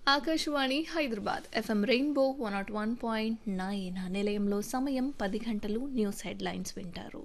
Akashvani Hyderabad FM rainbow one nought one point nine నిలయంలో సమయం పది గంటలు న్యూస్ హెడ్లైన్స్ వింటారు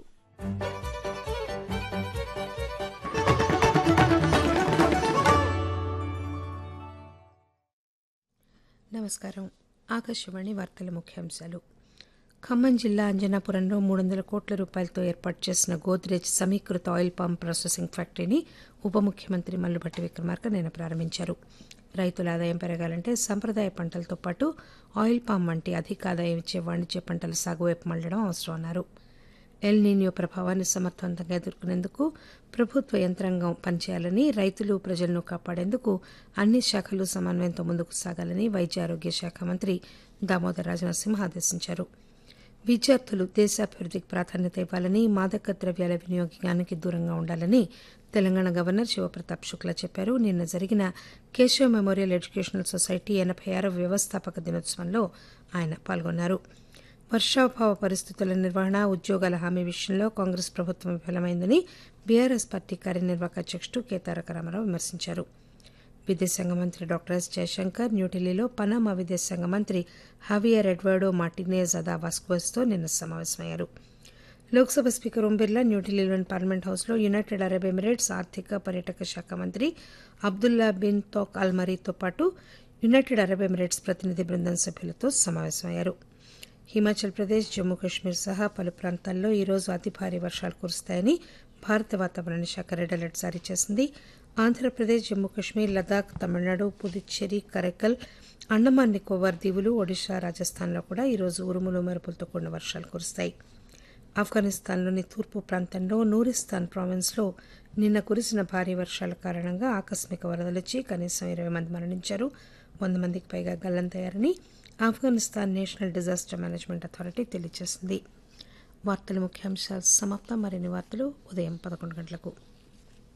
నమస్కారం ఆకాశవాణి వార్తల ముఖ్యాంశాలు ఖమ్మం జిల్లా అంజనాపురంలో మూడు వందల కోట్ల రూపాయలతో ఏర్పాటు చేసిన గోద్రేజ్ సమీకృత ఆయిల్ పామ్ ప్రాసెసింగ్ ఫ్యాక్టరీని ఉప ముఖ్యమంత్రి మల్లుభట్టి విక్రమార్క నిన్న ప్రారంభించారు రైతుల ఆదాయం పెరగాలంటే సంప్రదాయ పంటలతో పాటు ఆయిల్ పామ్ వంటి అధిక ఆదాయం ఇచ్చే వాణిజ్య పంటల సాగు వైపు మళ్లడం అవసరం అన్నారు ఎల్ నీనియో ప్రభావాన్ని సమర్థవంతంగా ఎదుర్కొనేందుకు ప్రభుత్వ యంత్రాంగం పనిచేయాలని రైతులు ప్రజలను కాపాడేందుకు అన్ని శాఖలు సమన్వయంతో ముందుకు సాగాలని వైద్య ఆరోగ్య శాఖ మంత్రి దామోదర్ రాజనరసింహ ఆదేశించారు విద్యార్థులు దేశాభివృద్ధికి ప్రాధాన్యత ఇవ్వాలని మాదక ద్రవ్యాల వినియోగానికి దూరంగా ఉండాలని తెలంగాణ గవర్నర్ శివప్రతాప్ శుక్లా చెప్పారు నిన్న జరిగిన కేశవ మెమోరియల్ ఎడ్యుకేషనల్ సొసైటీ ఎనభై ఆరవ వ్యవస్థాపక దినోత్సవంలో ఆయన పాల్గొన్నారు వర్షాభావ పరిస్థితుల నిర్వహణ ఉద్యోగాల హామీ విషయంలో కాంగ్రెస్ ప్రభుత్వం విఫలమైందని బీఆర్ఎస్ పార్టీ కార్యనిర్వాహక అధ్యక్షుడు కె తారక రామారావు విమర్శించారు విదేశాంగ మంత్రి డాక్టర్ ఎస్ జయశంకర్ న్యూఢిల్లీలో పనామా విదేశాంగ మంత్రి హవియర్ ఎడ్వర్డో మార్టినేజ్ అదా వాస్కోస్తో నిన్న సమావేశమయ్యారు లోక్సభ స్పీకర్ ఓం బిర్లా న్యూఢిల్లీలోని పార్లమెంట్ హౌస్లో యునైటెడ్ అరబ్ ఎమిరేట్స్ ఆర్థిక పర్యాటక శాఖ మంత్రి అబ్దుల్లా బిన్ తోక్ అల్మరీతో పాటు యునైటెడ్ అరబ్ ఎమిరేట్స్ ప్రతినిధి బృందం సభ్యులతో సమావేశమయ్యారు హిమాచల్ ప్రదేశ్ జమ్మూ కాశ్మీర్ సహా పలు ప్రాంతాల్లో ఈరోజు అతి భారీ వర్షాలు కురుస్తాయని భారత వాతావరణ శాఖ రెడ్ అలర్ట్ జారీ చేసింది ఆంధ్రప్రదేశ్ జమ్మూ కాశ్మీర్ లదాఖ్ తమిళనాడు పుదుచ్చేరి కరైకల్ అండమాన్ నికోబార్ దీవులు ఒడిశా రాజస్థాన్లో కూడా ఈరోజు ఉరుములు మెరుపులతో కూడిన వర్షాలు కురుస్తాయి ఆఫ్ఘనిస్తాన్లోని తూర్పు ప్రాంతంలో నూరిస్తాన్ ప్రావిన్స్లో నిన్న కురిసిన భారీ వర్షాల కారణంగా ఆకస్మిక వరదలొచ్చి కనీసం ఇరవై మంది మరణించారు వంద మందికి పైగా గల్లంతయ్యారని Afghanistan national disaster management authority తెలియజేసింది వార్తల ముఖ్యాంశాలు సమాప్తం మరిన్ని వార్తలు ఉదయం పదకొండు గంటలకు